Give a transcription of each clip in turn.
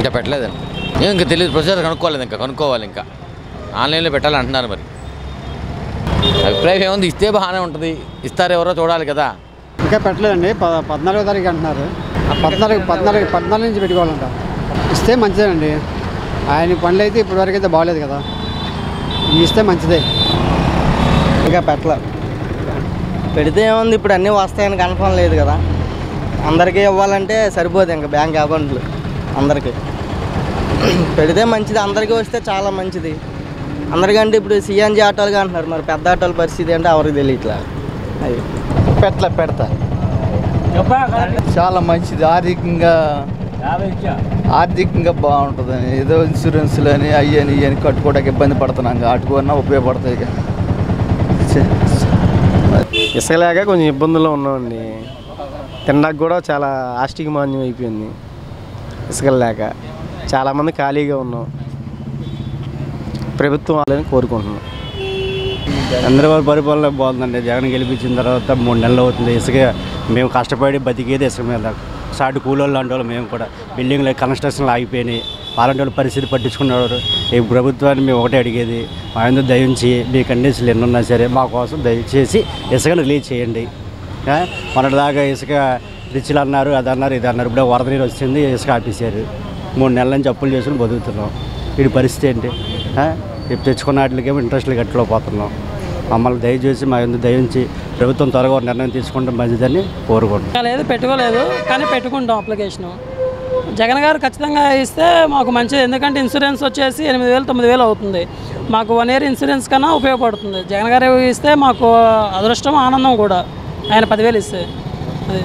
ఇంకా పెట్టలేదండి ఏం ఇంకా తెలియదు ప్రొసీజర్ కనుక్కోలేదు ఇంకా కనుక్కోవాలి ఇంకా ఆన్లైన్లో పెట్టాలి అంటున్నారు మరి అభిప్రాయం ఏముంది ఇస్తే బాగానే ఉంటుంది ఇస్తారు ఎవరో చూడాలి కదా ఇంకా పెట్టలేదండి ప పద్నాలుగో తారీఖు అంటున్నారు ఆ పద్నాలుగు పద్నాలుగు పద్నాలుగు నుంచి పెట్టుకోవాలంట ఇస్తే మంచిదేనండి ఆయన పనులు అయితే ఇప్పటివరకు అయితే బాగలేదు కదా ఇవి ఇస్తే మంచిదే ఇంకా పెట్టలే పెడితే ఏముంది ఇప్పుడు అన్నీ వస్తాయని కన్ఫర్మ్ లేదు కదా అందరికీ ఇవ్వాలంటే సరిపోదు ఇంకా బ్యాంక్ అకౌంట్లు అందరికీ పెడితే మంచిది అందరికీ వస్తే చాలా మంచిది అందరికంటే ఇప్పుడు సిఎన్జి ఆటోలుగా అంటున్నారు మరి పెద్ద ఆటోల పరిస్థితి అంటే ఎవరికి తెలియట్లా అది పెట్టలే పెడతా చాలా మంచిది ఆర్థికంగా ఆర్థికంగా బాగుంటుంది ఏదో ఇన్సూరెన్స్లు అని అయ్యని ఇవని కట్టుకోవడానికి ఇబ్బంది పడుతున్నాం అటుకున్నా ఉపయోగపడతాయి ఇక. చే- ఇసుక లేక కొంచెం ఇబ్బందుల్లో ఉన్నామండి తినడానికి కూడా చాలా ఆస్టిక మాన్యం అయిపోయింది ఇసుక లేక చాలామంది ఖాళీగా ఉన్నాం ప్రభుత్వం వాళ్ళని కోరుకుంటున్నాం చంద్రబాబు పరిపాలన బాగుందండి జగన్ గెలిపించిన తర్వాత మూడు నెలలు అవుతుంది ఇసుక మేము కష్టపడి బతికేది ఇసుక మీద సాటి కూలోళ్ళు లాంటి వాళ్ళు మేము కూడా బిల్డింగ్లు కన్స్ట్రక్షన్లు ఆగిపోయినాయి అలాంటి వాళ్ళ పరిస్థితి పట్టించుకునేవారు ఈ ప్రభుత్వాన్ని మేము ఒకటే అడిగేది మా అందరూ దయించి మీ కండిషన్లు ఎన్ని ఉన్నా సరే మా కోసం దయచేసి ఇసుకను రిలీజ్ చేయండి ఆ? మొన్నటిదాకా ఇసుక రిచ్లు అన్నారు అది అన్నారు ఇది అన్నారు ఇప్పుడు వరద నీరు వచ్చింది ఇసుక ఆపేశారు మూడు నెలల నుంచి అప్పులు చేసుకుని బతుకుతున్నాం వీడి పరిస్థితి ఏంటి ఆ? ఇప్పుడు తెచ్చుకున్న వాటికేమో ఇంట్రెస్ట్లు కట్టలేకపోతున్నాం మమ్మల్ని దయచేసి మా ఎందుకు దయించి ప్రభుత్వం త్వరగా ఒక నిర్ణయం తీసుకుంటే మంచిదని కోరుకుంటున్నాం లేదు పెట్టుకోలేదు కానీ పెట్టుకుంటాం అప్లికేషను జగన్ గారు ఖచ్చితంగా ఇస్తే మాకు మంచిది ఎందుకంటే ఇన్సూరెన్స్ వచ్చేసి ఎనిమిది వేలు తొమ్మిది వేలు అవుతుంది మాకు వన్ ఇయర్ ఇన్సూరెన్స్ కన్నా ఉపయోగపడుతుంది జగన్ గారు ఇస్తే మాకు అదృష్టం ఆనందం కూడా ఆయన పదివేలు ఇస్తే అది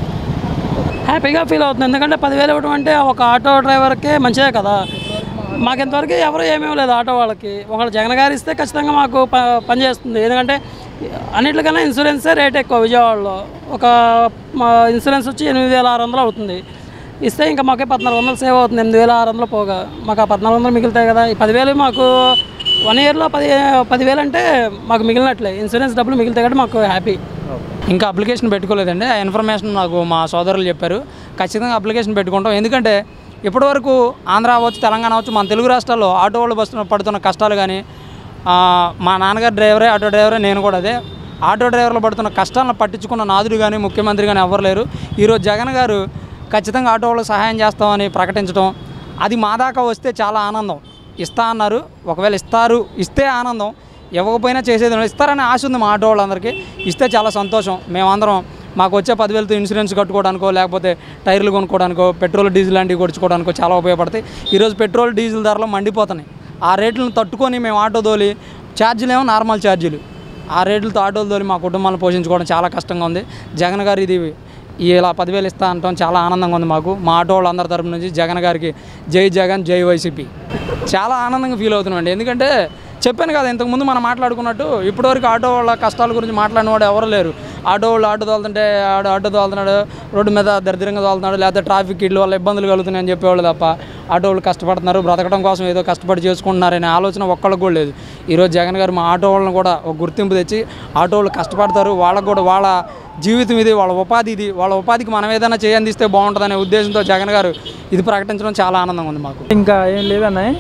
హ్యాపీగా ఫీల్ అవుతుంది ఎందుకంటే పదివేలు ఇవ్వడం అంటే ఒక ఆటో డ్రైవర్కే మంచిదే కదా మాకు ఇంతవరకు ఎవరు ఏమీ లేదు ఆటో వాళ్ళకి ఒకళ్ళు జగన్ గారు ఇస్తే ఖచ్చితంగా మాకు ప పని చేస్తుంది ఎందుకంటే అన్నిటికన్నా ఇన్సూరెన్సే రేట్ ఎక్కువ విజయవాడలో ఒక మా ఇన్సూరెన్స్ వచ్చి ఎనిమిది వేల ఆరు వందలు అవుతుంది ఇస్తే ఇంకా మాకే పద్నాలుగు వందలు సేవ్ అవుతుంది ఎనిమిది వేల ఆరు వందలు పోగా మాకు ఆ పద్నాలుగు వందలు మిగులుతాయి కదా ఈ పదివేలు మాకు వన్ ఇయర్లో పది పదివేలు అంటే మాకు మిగిలినట్లే ఇన్సూరెన్స్ డబ్బులు మిగులుతాయి కాబట్టి మాకు హ్యాపీ ఇంకా అప్లికేషన్ పెట్టుకోలేదండి ఆ ఇన్ఫర్మేషన్ నాకు మా సోదరులు చెప్పారు ఖచ్చితంగా అప్లికేషన్ పెట్టుకుంటాం ఎందుకంటే ఇప్పటివరకు ఆంధ్ర అవ్వచ్చు తెలంగాణ అవ్వచ్చు మన తెలుగు రాష్ట్రాల్లో ఆటో వాళ్ళు బస్సు పడుతున్న కష్టాలు కానీ ఆ, మా నాన్నగారు డ్రైవరే ఆటో డ్రైవరే నేను కూడా అదే ఆటో డ్రైవర్లు పడుతున్న కష్టాలను పట్టించుకున్న నాదుడు కానీ ముఖ్యమంత్రి కానీ ఎవరు లేరు ఈరోజు జగన్ గారు ఖచ్చితంగా ఆటో వాళ్ళకి సహాయం చేస్తామని ప్రకటించడం అది మా దాకా వస్తే చాలా ఆనందం ఇస్తా అన్నారు ఒకవేళ ఇస్తారు ఇస్తే ఆనందం ఇవ్వకపోయినా చేసేది ఉండదు. ఇస్తారనే ఆశ ఉంది మా ఆటో వాళ్ళందరికీ ఇస్తే చాలా సంతోషం మేమందరం మాకు వచ్చే పదివేలతో ఇన్సూరెన్స్ కట్టుకోవడానికో లేకపోతే టైర్లు కొనుక్కోవడానికో పెట్రోల్ డీజిల్ లాంటివి కొడుచుకోవడానికో చాలా ఉపయోగపడతాయి ఈరోజు పెట్రోల్ డీజిల్ ధరలు మండిపోతున్నాయి ఆ రేట్లను తట్టుకొని మేము ఆటో తోలి ఛార్జీలు ఏమో నార్మల్ ఛార్జీలు ఆ రేట్లతో ఆటోలు తోలి మా కుటుంబాలను పోషించుకోవడం చాలా కష్టంగా ఉంది జగన్ గారు ఇది ఇలా పదివేలు ఇస్తా అంటాం చాలా ఆనందంగా ఉంది మాకు మా ఆటో వాళ్ళందరి తరపు నుంచి జగన్ గారికి జై జగన్ జై వైసీపీ చాలా ఆనందంగా ఫీల్ అవుతున్నామండి ఎందుకంటే చెప్పాను కదా ఇంతకుముందు మనం మాట్లాడుకున్నట్టు ఇప్పటివరకు ఆటో వాళ్ళ కష్టాల గురించి మాట్లాడిన వాడు ఎవరు లేరు ఆటో వాళ్ళు ఆటో తోలుతుంటే ఆడు ఆటో తోలుతున్నాడు రోడ్డు మీద దరిద్రంగా తోలుతున్నాడు లేకపోతే ట్రాఫిక్ ఇడ్ల వల్ల ఇబ్బందులు కలుగుతున్నాయి అని చెప్పేవాళ్ళు తప్ప ఆటో వాళ్ళు కష్టపడుతున్నారు బ్రతకడం కోసం ఏదో కష్టపడి చేసుకుంటున్నారనే ఆలోచన ఒక్కళ్ళకి కూడా లేదు ఈరోజు జగన్ గారు మా ఆటో వాళ్ళని కూడా ఒక గుర్తింపు తెచ్చి ఆటో వాళ్ళు కష్టపడతారు వాళ్ళకు కూడా వాళ్ళ జీవితం ఇది వాళ్ళ ఉపాధి ఇది వాళ్ళ ఉపాధికి మనం ఏదైనా చేయందిస్తే బాగుంటుందనే ఉద్దేశంతో జగన్ గారు ఇది ప్రకటించడం చాలా ఆనందంగా ఉంది మాకు ఇంకా ఏం లేదన్నయ్య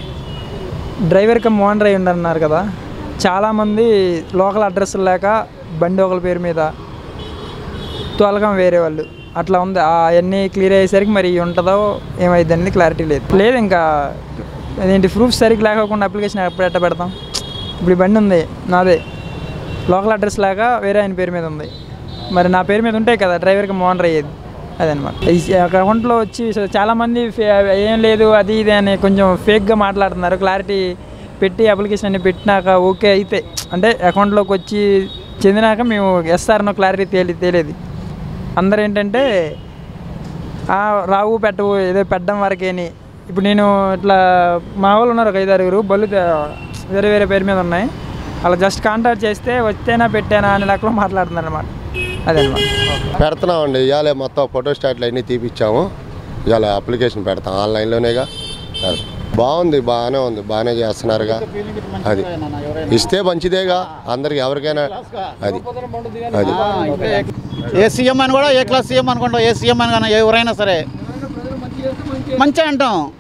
డ్రైవర్ కమ్ ఓన్ డ్రైవ్ అన్నారు కదా చాలామంది లోకల్ అడ్రస్ లేక బండి ఒకరి పేరు మీద తోలకం వేరే వాళ్ళు అట్లా ఉంది అవన్నీ క్లియర్ అయ్యేసరికి మరి ఉంటుందో ఏమైంది అనేది క్లారిటీ లేదు లేదు ఇంకా అదేంటి ప్రూఫ్ సరిగ్గా లేకోకుండా అప్లికేషన్ ఎప్పుడు ఎట్ట పెడతాం ఇప్పుడు ఈ బండి ఉంది నాదే లోకల్ అడ్రస్ లేక వేరే ఆయన పేరు మీద ఉంది మరి నా పేరు మీద ఉంటాయి కదా డ్రైవర్కి ఓనర్ అయ్యేది అదనమాట అకౌంట్లో వచ్చి సో చాలామంది ఫే- ఏం లేదు అది ఇది అని కొంచెం ఫేక్గా మాట్లాడుతున్నారు క్లారిటీ పెట్టి అప్లికేషన్ అన్ని పెట్టినాక ఓకే అయితే అంటే అకౌంట్లోకి వచ్చి చెందినాక మేము ఎస్ఆర్నో క్లారిటీ తేలి తేలేది అందరూ ఏంటంటే "ఆ, రావు పెట్టవు ఏదో పెట్టడం వరకేని ఇప్పుడు నేను ఇట్లా మా వాళ్ళు ఉన్నారు ఒక ఐదారుగురు బళ్ళు తే- వేరే వేరే పేరు మీద ఉన్నాయి అలా జస్ట్ కాంటాక్ట్ చేస్తే వచ్చేనా పెట్టానా అనే లెక్కలో మాట్లాడుతున్నారు అనమాట అదనమాట పెడుతున్నామండి ఇవాళ మొత్తం ఫోటో స్టాట్లు అన్నీ తీపిచ్చాము ఇవాళ అప్లికేషన్ పెడతాం ఆన్లైన్లోనేగా పెడతాం. బాగుంది బాగానే ఉంది బాగానే చేస్తున్నారుగా అది ఇస్తే మంచిదేగా అందరికి ఎవరికైనా అది అది ఏ సీఎం అని కూడా ఏ క్లాస్ సీఎం అనుకుంటాం ఏ సీఎం అని కానీ ఎవరైనా సరే మంచిగా అంటాం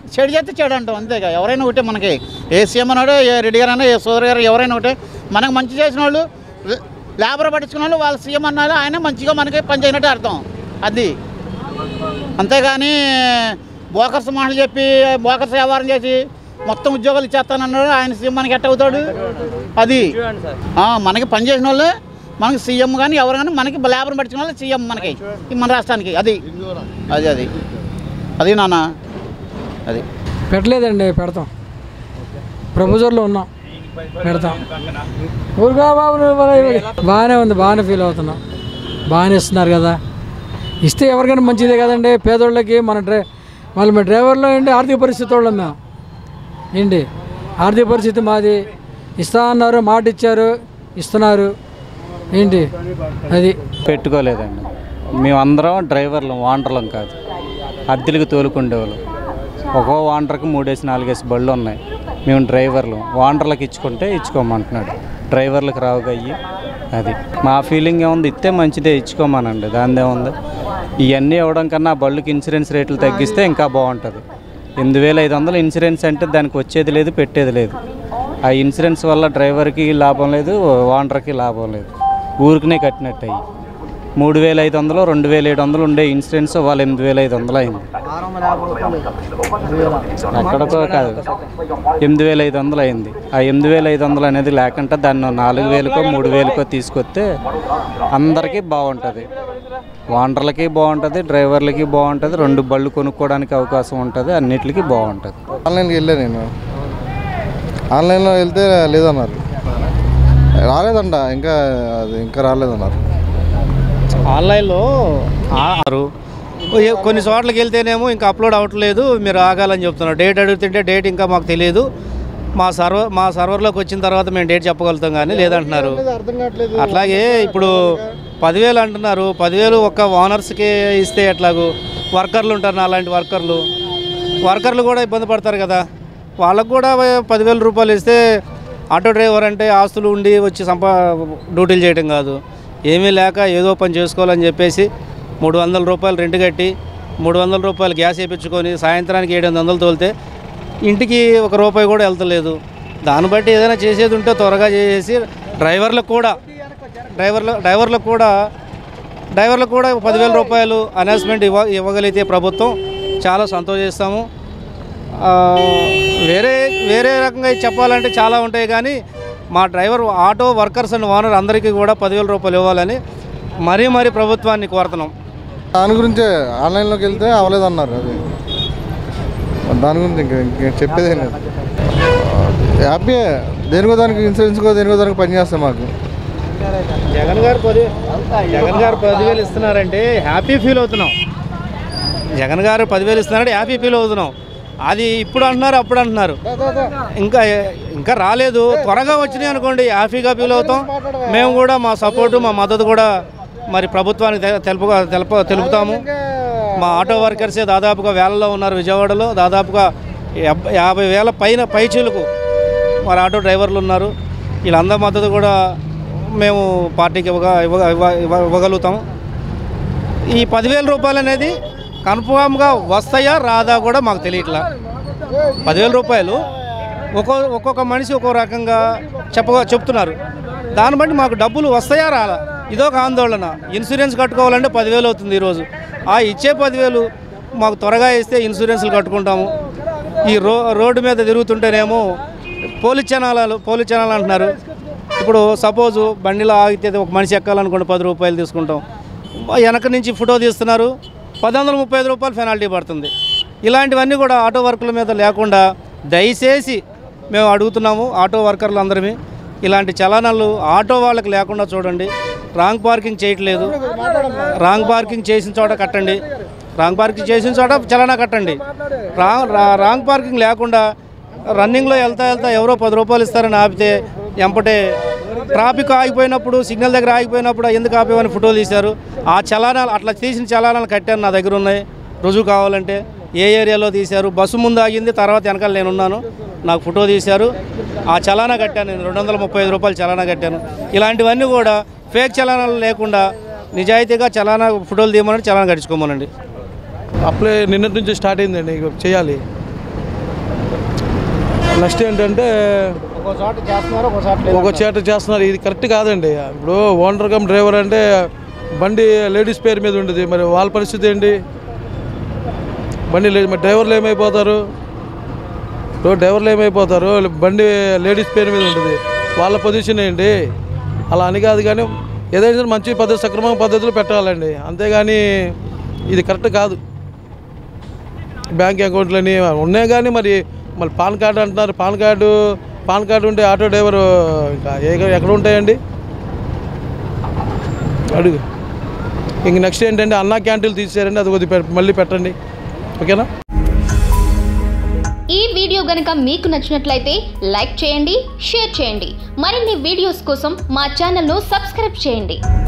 చెడు చేస్తే చెడు అంటాం అంతేగా ఎవరైనా ఒకటే మనకి ఏ సీఎం అన్నాడు ఏ రెడ్డి గారు అన్నా ఏ సోదరు గారు ఎవరైనా ఒకటే మనకు మంచి చేసిన వాళ్ళు లే- లేబర్ పట్టించుకున్న వాళ్ళు వాళ్ళ సీఎం అన్నారు ఆయన మంచిగా మనకి పని చేయనట్టు అర్థం అది అంతేగాని బోకర్స్ మాటలు చెప్పి బోకర్స్ వ్యవహారం చేసి మొత్తం ఉద్యోగాలు ఇచ్చేస్తానన్నాడు ఆయన సీఎం మనకి ఎట్ట అవుతాడు అది ఆ, మనకి పని చేసిన వాళ్ళు మనకి సీఎం కానీ ఎవరు కానీ మనకి లేబర్ పట్టించిన వాళ్ళు సీఎం మనకి ఈ మన రాష్ట్రానికి అది అది అది అది నాన్న అది పెట్టలేదండి పెడతాం ప్రపోజల్లో ఉన్నాం పెడతాం ఊరుగా బాబు నువ్వు మరి. బాగానే ఉంది బాగానే ఫీల్ అవుతున్నాం బాగానే ఇస్తున్నారు కదా ఇస్తే ఎవరికైనా మంచిదే కదండి పేదోళ్ళకి మన డ్రై వాళ్ళు మన డ్రైవర్లో ఏంటి ఆర్థిక పరిస్థితి వాళ్ళం మేము ఏంటి ఆర్థిక పరిస్థితి మాది ఇస్తా అన్నారు మాట ఇచ్చారు ఇస్తున్నారు ఏంటి అది పెట్టుకోలేదండి మేమందరం డ్రైవర్లం వాండర్లం కాదు అద్దెలకు తోలుకుండేవాళ్ళం ఒక్కో వాండర్కి మూడేసి నాలుగేసి బళ్ళు ఉన్నాయి మేము డ్రైవర్లు వాండర్లకు ఇచ్చుకుంటే ఇచ్చుకోమంటున్నాడు డ్రైవర్లకు రావు అయ్యి అది మా ఫీలింగ్ ఏముంది ఇస్తే మంచిదే ఇచ్చుకోమనండి దానిదే ఉంది ఇవన్నీ ఇవ్వడం కన్నా ఆ బళ్ళకి ఇన్సూరెన్స్ రేట్లు తగ్గిస్తే ఇంకా బాగుంటుంది ఎనిమిది వేల ఐదు వందలు ఇన్సూరెన్స్ అంటే దానికి వచ్చేది లేదు పెట్టేది లేదు ఆ ఇన్సూరెన్స్ వల్ల డ్రైవర్కి లాభం లేదు వాండర్కి లాభం లేదు ఊరికనే కట్టినట్టు అయ్యి మూడు వేల ఐదు వందలు రెండు వేల ఏడు వందలు ఉండే ఇన్సూరెన్స్ వాళ్ళు ఎనిమిది వేల ఐదు వందలు అయింది ఎక్కడికో కాదు ఎనిమిది వేల ఐదు వందలు అయింది ఆ ఎనిమిది వేల ఐదు వందలు అనేది లేకుండా దాన్ని నాలుగు వేలకో మూడు వేలకో తీసుకొస్తే అందరికీ బాగుంటుంది వాండర్లకి బాగుంటుంది డ్రైవర్లకి బాగుంటుంది రెండు బళ్ళు కొనుక్కోవడానికి అవకాశం ఉంటుంది అన్నిటికీ బాగుంటుంది ఆన్లైన్కి వెళ్ళా నేను ఆన్లైన్లో వెళ్తే లేదన్నారు రాలేదంట ఇంకా అది ఇంకా రాలేదన్నారు ఆన్లైన్లో ఆరు ఏ- కొన్ని చోట్లకి వెళ్తేనేమో ఇంకా అప్లోడ్ అవ్వట్లేదు మీరు ఆగాలని చెప్తున్నారు డేట్ అడుగుతుంటే డేట్ ఇంకా మాకు తెలియదు మా సర్వర్ మా సర్వర్లోకి వచ్చిన తర్వాత మేము డేట్ చెప్పగలుగుతాం కానీ లేదంటున్నారు అర్థం కావట్లేదు అట్లాగే ఇప్పుడు పదివేలు అంటున్నారు పదివేలు ఒక్క ఓనర్స్కి ఇస్తే ఎట్లాగూ వర్కర్లు ఉంటారు నా అలాంటి వర్కర్లు వర్కర్లు కూడా ఇబ్బంది పడతారు కదా వాళ్ళకు కూడా పదివేల రూపాయలు ఇస్తే ఆటో డ్రైవర్ అంటే ఆస్తులు ఉండి వచ్చి సంపా డ్యూటీలు చేయడం కాదు ఏమీ లేక ఏదో పని చేసుకోవాలని చెప్పేసి మూడు వందల రూపాయలు రెంట్ కట్టి మూడు వందల రూపాయలు గ్యాస్ వేయించుకొని సాయంత్రానికి ఏడు వందలు తోలితే ఇంటికి ఒక రూపాయి కూడా వెళ్తలేదు దాన్ని బట్టి ఏదైనా చేసేది ఉంటే త్వరగా చేసేసి డ్రైవర్లకు కూడా డ్రైవర్ల డ్రైవర్లకు కూడా డ్రైవర్లకు కూడా పదివేల రూపాయలు అనౌన్స్మెంట్ ఇవ్వ ఇవ్వగలిగితే ప్రభుత్వం చాలా సంతోషిస్తాము ఆ, వేరే వేరే రకంగా చెప్పాలంటే చాలా ఉంటాయి కానీ మా driver auto workers and owner అందరికీ కూడా పదివేల రూపాయలు ఇవ్వాలని మరీ మరీ ప్రభుత్వాన్ని కోరుతున్నాం దాని గురించే ఆన్లైన్లోకి వెళ్తే అవ్వలేదన్నారు అది దాని గురించి ఇంకా ఇంకా చెప్పేది లేదు హ్యాపీ దేనికో దానికి ఇన్సూరెన్స్కో దేనికో దానికి పనిచేస్తాం మాకు జగన్ గారు పది జగన్ గారు పదివేలు ఇస్తున్నారంటే హ్యాపీ ఫీల్ అవుతున్నాం జగన్ గారు పదివేలు ఇస్తున్నారంటే హ్యాపీ ఫీల్ అవుతున్నాం అది ఇప్పుడు అంటున్నారు అప్పుడు అంటున్నారు ఇంకా ఇంకా రాలేదు త్వరగా వచ్చినాయి అనుకోండి హ్యాపీగా ఫీల్ అవుతాం మేము కూడా మా సపోర్టు మా మద్దతు కూడా మరి ప్రభుత్వానికి తె- తెలుపు తెలుపు తెలుపుతాము మా ఆటో వర్కర్సే దాదాపుగా వేలలో ఉన్నారు విజయవాడలో దాదాపుగా యాభ- యాభై వేల పైన పైచీలకు మరి ఆటో డ్రైవర్లు ఉన్నారు వీళ్ళందరి మద్దతు కూడా మేము పార్టీకి ఇవ్వగ ఇవ్వ ఇవ్వ- ఇవ్వ- ఇవ్వగలుగుతాము ఈ పదివేల రూపాయలు అనేది కన్ఫామ్గా వస్తాయా రాదా కూడా మాకు తెలియట్లా పదివేల రూపాయలు ఒక్కో ఒక్కొక్క మనిషి ఒక్కో రకంగా చెప్ప చెప్తున్నారు దాన్ని బట్టి మాకు డబ్బులు వస్తాయా రాలా ఇదొక ఆందోళన ఇన్సూరెన్స్ కట్టుకోవాలంటే పదివేలు అవుతుంది ఈరోజు ఆ ఇచ్చే పదివేలు మాకు త్వరగా ఇస్తే ఇన్సూరెన్స్లు కట్టుకుంటాము ఈ రో రోడ్డు మీద తిరుగుతుంటేనేమో పోలీస్ ఛానల్ పోలీస్ ఛానల్ అంటున్నారు ఇప్పుడు సపోజు బండిలో ఆగితే ఒక మనిషి ఎక్కాలనుకోండి పది రూపాయలు తీసుకుంటాం వెనక నుంచి ఫోటో తీస్తున్నారు పది వందల ముప్పై ఐదు రూపాయలు పెనాల్టీ పడుతుంది ఇలాంటివన్నీ కూడా ఆటో వర్కుల మీద లేకుండా దయచేసి మేము అడుగుతున్నాము ఆటో వర్కర్లు అందరిమీ ఇలాంటి చలనాలు ఆటో వాళ్ళకి లేకుండా చూడండి రాంగ్ పార్కింగ్ చేయట్లేదు రాంగ్ పార్కింగ్ చేసిన చోట కట్టండి రాంగ్ పార్కింగ్ చేసిన చోట చలనా కట్టండి రా రా- రాంగ్ పార్కింగ్ లేకుండా రన్నింగ్లో వెళ్తా వెళ్తా ఎవరో పది రూపాయలు ఇస్తారని ఆపితే ఎంపటే ట్రాఫిక్ ఆగిపోయినప్పుడు సిగ్నల్ దగ్గర ఆగిపోయినప్పుడు ఎందుకు ఆపేవని ఫోటోలు తీశారు ఆ చలానాలు అట్లా తీసిన చలానాలు కట్టాను నా దగ్గర ఉన్నాయి రుజువు కావాలంటే ఏ ఏరియాలో తీశారు బస్సు ముందు ఆగింది తర్వాత వెనకాల నేను ఉన్నాను నాకు ఫోటో తీశారు ఆ చలానా కట్టాను నేను రెండు వందల ముప్పై ఐదు రూపాయలు చలానా కట్టాను ఇలాంటివన్నీ కూడా ఫేక్ చలానాలు లేకుండా నిజాయితీగా చలానా ఫోటోలు తీయమని చలానా కట్టించుకోమనండి అప్లై నిన్నటి నుంచి స్టార్ట్ అయిందండి ఇక చేయాలి నెక్స్ట్ ఏంటంటే ఒక చోట చేస్తున్నారు ఒక చోట ఒక చేట చేస్తున్నారు ఇది కరెక్ట్ కాదండి ఇప్పుడు ఓనర్ కమ్ డ్రైవర్ అంటే బండి లేడీస్ పేరు మీద ఉండేది మరి వాళ్ళ పరిస్థితి ఏంటి బండి లే- మరి డ్రైవర్లు ఏమైపోతారు ఇప్పుడు డ్రైవర్లు ఏమైపోతారు బండి లేడీస్ పేరు మీద ఉంటుంది వాళ్ళ పొజిషన్ ఏంటి అలా అని కాదు కానీ ఏదైనా సరే మంచి పద్ధతి సక్రమ పద్ధతులు పెట్టాలండి అంతేగాని ఇది కరెక్ట్ కాదు బ్యాంక్ అకౌంట్లని ఉన్నాయి కానీ మరి మళ్ళీ పాన్ కార్డు అంటున్నారు పాన్ కార్డు పాన్ కార్డు ఉంటే ఆటో డ్రైవర్ ఇంకా ఏ- ఎక్కడ ఉంటాయండి అడుగు ఇంక నెక్స్ట్ ఏంటంటే అన్నా క్యాంటీన్లు తీసేయారండి అది కొద్దిగా పె- మళ్ళీ పెట్టండి ఓకేనా ఈ వీడియో గనుక మీకు నచ్చినట్లయితే లైక్ చేయండి షేర్ చేయండి మరిన్ని వీడియోస్ కోసం మా ఛానల్ను సబ్స్క్రైబ్ చేయండి